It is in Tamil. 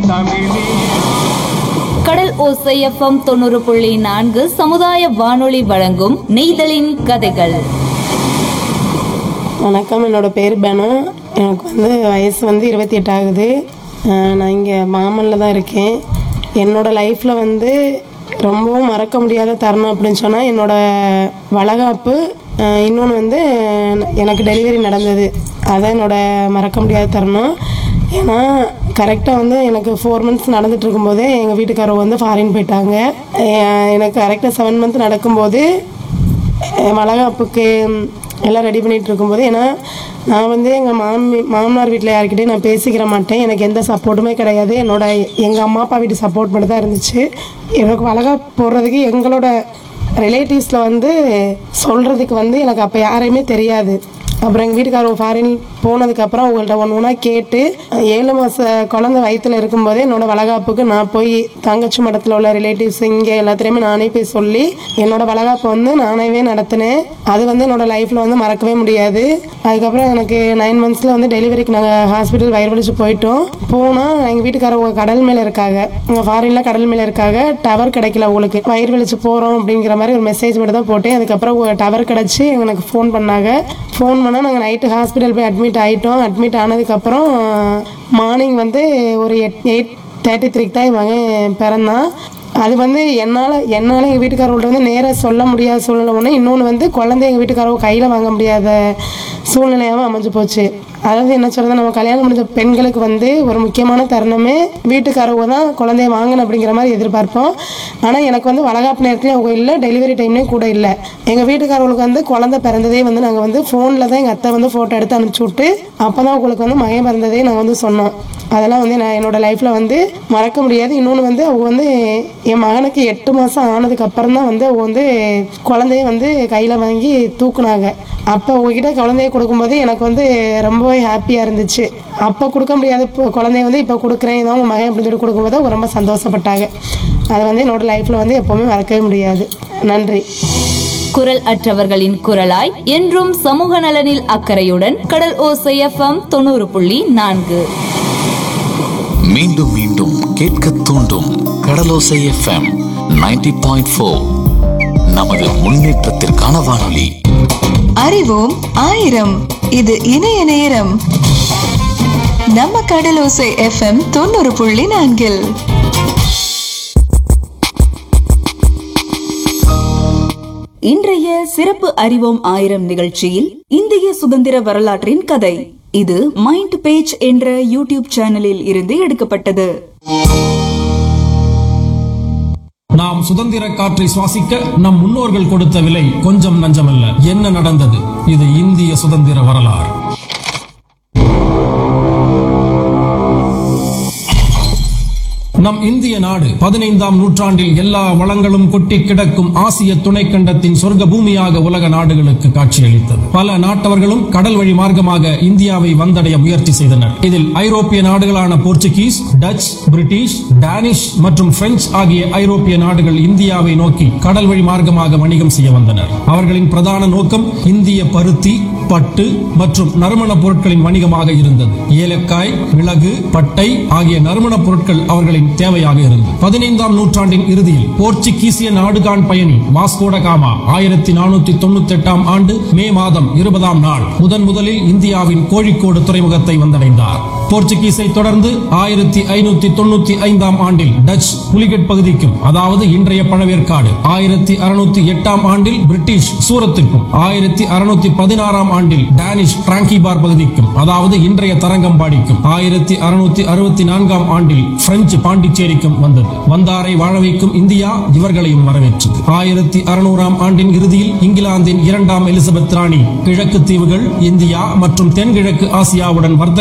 தமிழே கடல் ஓசை எஃப்எம் தொண்ணூறு புள்ளி நான்கு சமுதாய வானொலி வழங்கும் நெய்தலின் கதைகள் வணக்கம் என்னோட பேர் பெனு எனக்கு வந்து வயசு வந்து இருபத்தி எட்டு ஆகுது அஹ் நான் இங்கே மாமல்ல தான் இருக்கேன் என்னோட லைஃப்பில் வந்து ரொம்பவும் மறக்க முடியாத தருணம் அப்படின்னு சொன்னால் என்னோட வளகாப்பு இன்னொன்று வந்து எனக்கு டெலிவரி நடந்தது அதான் என்னோட மறக்க முடியாத தருணம் ஏன்னா கரெக்டாக வந்து எனக்கு ஃபோர் மந்த்ஸ் நடந்துட்டு இருக்கும்போதே எங்கள் வீட்டுக்காரவங்க வந்து ஃபாரின் போயிட்டாங்க அஹ் எனக்கு கரெக்டாக செவன் மந்த் நடக்கும்போது அஹ் வளகாப்புக்கு எல்லாம் ரெடி பண்ணிட்டு இருக்கும்போது ஏன்னா நான் வந்து எங்கள் மாமி மாமனார் வீட்டில் யார்கிட்டயும் நான் பேசிக்கிற மாட்டேன் எனக்கு எந்த சப்போர்ட்டுமே கிடையாது என்னோட எங்கள் அம்மா அப்பா வீட்டு சப்போர்ட் மட்டும் தான் இருந்துச்சு எனக்கு வளகாப்பு போடுறதுக்கு எங்களோட ரிலேட்டிவ்ஸில் வந்து சொல்கிறதுக்கு வந்து எனக்கு அப்போ யாரையுமே தெரியாது அப்புறம் எங்கள் வீட்டுக்காரங்க ஃபாரின் போனதுக்கப்புறம் அவங்கள்ட்ட ஒன்று ஒன்றா கேட்டு ஏழு மாத குழந்தை வயித்துல இருக்கும்போதே என்னோட வளகாப்புக்கு நான் போய் தங்கச்சி மடத்தில் உள்ள ரிலேட்டிவ்ஸ் இங்கே எல்லாத்துலேயுமே நானே போய் சொல்லி என்னோட வளகாப்பு வந்து நானேவே நடத்தினேன் அது வந்து என்னோட லைஃப்பில் வந்து மறக்கவே முடியாது அதுக்கப்புறம் எனக்கு நைன் மந்த்ஸில் வந்து டெலிவரிக்கு நாங்கள் ஹாஸ்பிட்டல் வயிறு வலிச்சு போயிட்டோம் போனால் எங்கள் வீட்டுக்காரவங்க கடல் மேலே இருக்காங்க இங்கே ஃபாரினில் கடல் மேலே இருக்காங்க டவர் கிடைக்கல உங்களுக்கு வயிறு வலிச்சு போகிறோம் அப்படிங்கிற மாதிரி ஒரு மெசேஜ் மட்டும் தான் போட்டேன் அதுக்கப்புறம் டவர் கிடச்சி எனக்கு ஃபோன் பண்ணாங்க ஃபோன் பண்ணால் நாங்கள் நைட்டு ஹாஸ்பிட்டல் போய் அட்மிட் ஆகிட்டோம் அட்மிட் ஆனதுக்கப்புறம் மார்னிங் வந்து ஒரு எட் எயிட் தேர்ட்டி த்ரீக்கு தான் என் மகன் பிறந்தான் அது வந்து என்னால் என்னால் எங்கள் வீட்டுக்காரவங்கள்ட்ட வந்து நேராக சொல்ல முடியாத சூழ்நிலை ஒன்று இன்னொன்று வந்து குழந்தை எங்கள் வீட்டுக்காரவங்க கையில் வாங்க முடியாத சூழ்நிலையாகவும் அமைஞ்சு போச்சு அதாவது என்ன சொல்றது நம்ம கல்யாணம் முடிஞ்ச பெண்களுக்கு வந்து ஒரு முக்கியமான தருணமே வீட்டுக்காரவங்க தான் குழந்தைய வாங்கணும் அப்படிங்கிற மாதிரி எதிர்பார்ப்போம் ஆனால் எனக்கு வந்து வளகாப்பு நேரத்துலையும் அவங்க இல்லை டெலிவரி டைம்லேயும் கூட இல்லை எங்கள் வீட்டுக்காரவங்களுக்கு வந்து குழந்தை பிறந்ததே வந்து நாங்கள் வந்து ஃபோனில் தான் எங்கள் அத்தை வந்து ஃபோட்டோ எடுத்து அனுப்பிச்சி விட்டு அப்போ தான் உங்களுக்கு வந்து மகன் பிறந்ததே நாங்கள் வந்து சொன்னோம் அதெல்லாம் வந்து நான் என்னோட லைஃப்பில் வந்து மறக்க முடியாது இன்னொன்று வந்து அவங்க வந்து என் மகனுக்கு எட்டு மாதம் ஆனதுக்கு அப்புறம் தான் வந்து அவங்க வந்து குழந்தைய வந்து கையில் வாங்கி தூக்குனாங்க அப்போ உங்ககிட்ட குழந்தைய கொடுக்கும்போது எனக்கு வந்து ரொம்பவே ஹாப்பியாக இருந்துச்சு அப்போ கொடுக்க முடியாத இப்போ குழந்தைய வந்து இப்போ கொடுக்குறேன் இதான் உங்கள் மகன் அப்படின்னு சொல்லி கொடுக்கும்போது அவங்க ரொம்ப சந்தோஷப்பட்டாங்க அது வந்து என்னோட லைஃப்பில் வந்து எப்போவுமே மறக்கவே முடியாது நன்றி குரல் அற்றவர்களின் குரலாய் என்றும் சமூக நலனில் அக்கறையுடன் கடல் ஓசை எஃப்எம் தொண்ணூறு புள்ளி நான்கு மீண்டும் மீண்டும் கேட்க தூண்டும் கடலோசை எஃப்எம் 90.4 பாயிண்ட் ஃபோர் நமது முன்னேற்றத்திற்கான வானொலி அறிவோம் ஆயிரம் இது இணைய நேரம் நம்ம கடலோசை எஃப்எம் தொண்ணூறு புள்ளி நான்கில் இன்றைய சிறப்பு அறிவோம் ஆயிரம் நிகழ்ச்சியில் இந்திய சுதந்திர வரலாற்றின் கதை இது மைண்ட் பேஜ் என்ற யூடியூப் சேனலில் இருந்து எடுக்கப்பட்டது நாம் சுதந்திர காற்றை சுவாசிக்க நம் முன்னோர்கள் கொடுத்த விலை கொஞ்சம் நஞ்சமல்ல என்ன நடந்தது இது இந்திய சுதந்திர வரலாறு நம் இந்திய நாடு பதினைந்தாம் நூற்றாண்டில் எல்லா வளங்களும் கொட்டி கிடக்கும் ஆசிய துணைக்கண்டத்தின் சொர்க்க பூமியாக உலக நாடுகளுக்கு காட்சியளித்தது பல நாட்டவர்களும் கடல் வழி மார்க்கமாக இந்தியாவை வந்தடைய முயற்சி செய்தனர் இதில் ஐரோப்பிய நாடுகளான போர்ச்சுகீஸ் டச் பிரிட்டிஷ் டானிஷ் மற்றும் பிரெஞ்சு ஆகிய ஐரோப்பிய நாடுகள் இந்தியாவை நோக்கி கடல் வழி மார்க்கமாக வணிகம் செய்ய வந்தனர் அவர்களின் பிரதான நோக்கம் இந்திய பருத்தி பட்டு மற்றும் நறுமணப் பொருட்களின் வணிகமாக இருந்தது ஏலக்காய் மிளகு பட்டை ஆகிய நறுமணப் பொருட்கள் அவர்களின் தேவையாக இருந்தது பதினைந்தாம் நூற்றாண்டின் இறுதியில் போர்ச்சுகீசிய நாடுகான் பயணி வாஸ்கோட காமா ஆயிரத்தி நானூத்தி தொண்ணூத்தி எட்டாம் ஆண்டு மே மாதம் இருபதாம் நாள் முதன் முதலில் இந்தியாவின் கோழிக்கோடு துறைமுகத்தை வந்தடைந்தார் போர்ச்சுகீஸை தொடர்ந்து ஆயிரத்தி ஐநூத்தி தொண்ணூத்தி ஐந்தாம் ஆண்டில் டச் புலிகட் பகுதிக்கும் அதாவது இன்றைய பழவேற்காடு ஆயிரத்தி அறுநூத்தி எட்டாம் ஆண்டில் பிரிட்டிஷ் சூரத்திற்கும் ஆயிரத்தி அறுநூத்தி பதினாறாம் ஆண்டில் டானிஷ் டிராங்கிபார் பகுதிக்கும் அதாவது இன்றைய தரங்கம்பாடிக்கும் ஆயிரத்தி அறுநூத்தி அறுபத்தி நான்காம் ஆண்டில் பிரெஞ்சு பாண்டிச்சேரிக்கும் வந்தது வந்தாரை வாழ வைக்கும் இந்தியா இவர்களையும் வரவேற்றது ஆயிரத்தி அறுநூறாம் ஆண்டின் இறுதியில் இங்கிலாந்தின் இரண்டாம் எலிசபெத் ராணி கிழக்கு தீவுகள் இந்தியா மற்றும் தென்கிழக்கு ஆசியாவுடன் வர்த்தக